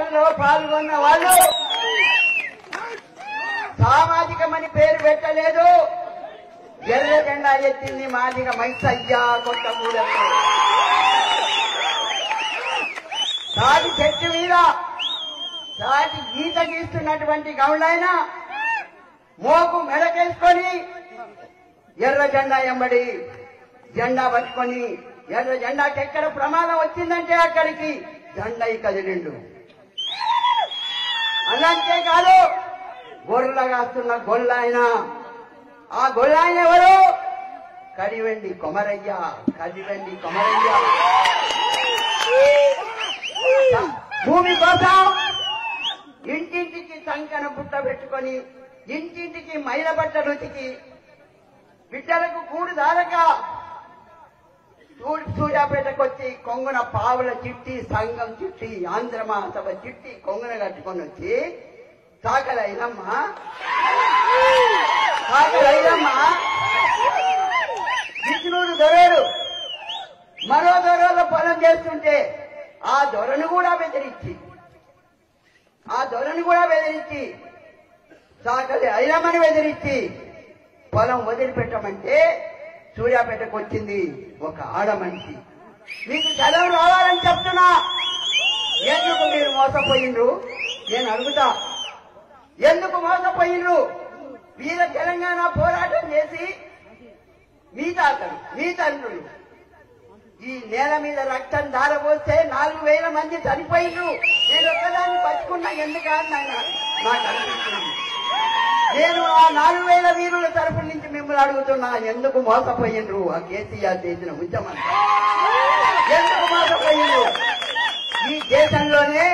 పోరాటంలో పాల్గొన్న వాళ్ళు సామాజికమని పేరు పెట్టలేదు ఎర్ర జెండా ఎత్తింది మాదిగ మైసయ్య కొట్టకూడదు తాటి చెట్టు మీద తాటి గీత గీస్తున్నటువంటి గౌళ్ళైన మోకు మెడకేసుకొని ఎర్ర జెండా ఎంబడి జెండా పట్టుకొని ఎర్ర జెండాకి ఎక్కడ ప్రమాదం వచ్చిందంటే అక్కడికి జెండా కదిలిండు అలాంటే కాదు గొర్రెల కాస్తున్న గొల్లాయన ఆ గొల్లాయన ఎవరు కడివెండి కొమరయ్య కడివెండి కొమరయ్య భూమి కోసం ఇంటింటికి సంకన పుట్ట పెట్టుకొని ఇంటింటికి మైల బట్టలు ఉతికి బిడ్డలకు కూడు దారక సూ- సూర్యాపేటకు వచ్చి కొంగున పావుల చిట్టి సంఘం చిట్టి ఆంధ్ర మహాసభ చిట్టి కొంగున కట్టుకొని వచ్చి సాకలైనమ్మ సాకలైనమ్మ విష్ణుడు దొరేడు మరో దొరలో పొలం చేస్తుంటే ఆ దొరను కూడా బెదిరించి ఆ దొరను కూడా బెదిరించి సాకలి ఐలమ్మని బెదిరించి పొలం వదిలిపెట్టమంటే సూర్యాపేటకు వచ్చింది ఒక ఆడ మనిషి మీకు చదువు రావాలని చెప్తున్నా ఎందుకు మీరు మోసపోయిండ్రు నేను అడుగుతా ఎందుకు మోసపోయిండ్రు వీర తెలంగాణ పోరాటం చేసి మీ తాతలు మీ తండ్రులు ఈ నేల మీద రక్తం దారపోస్తే నాలుగు వేల మంది చనిపోయిండ్రు నేను ఒక్కదాన్ని పట్టుకున్నా ఎందుకని నాయన నాకు అనిపిస్తుంది నేను ఆ నాలుగు వేల వీరుల తరపు నుంచి మిమ్మల్ని అడుగుతున్నా ఎందుకు మోసపోయిండ్రు ఆ కేసీఆర్ చేసిన ఉద్యమం ఎందుకు మోసపోయిండ్రు ఈ దేశంలోనే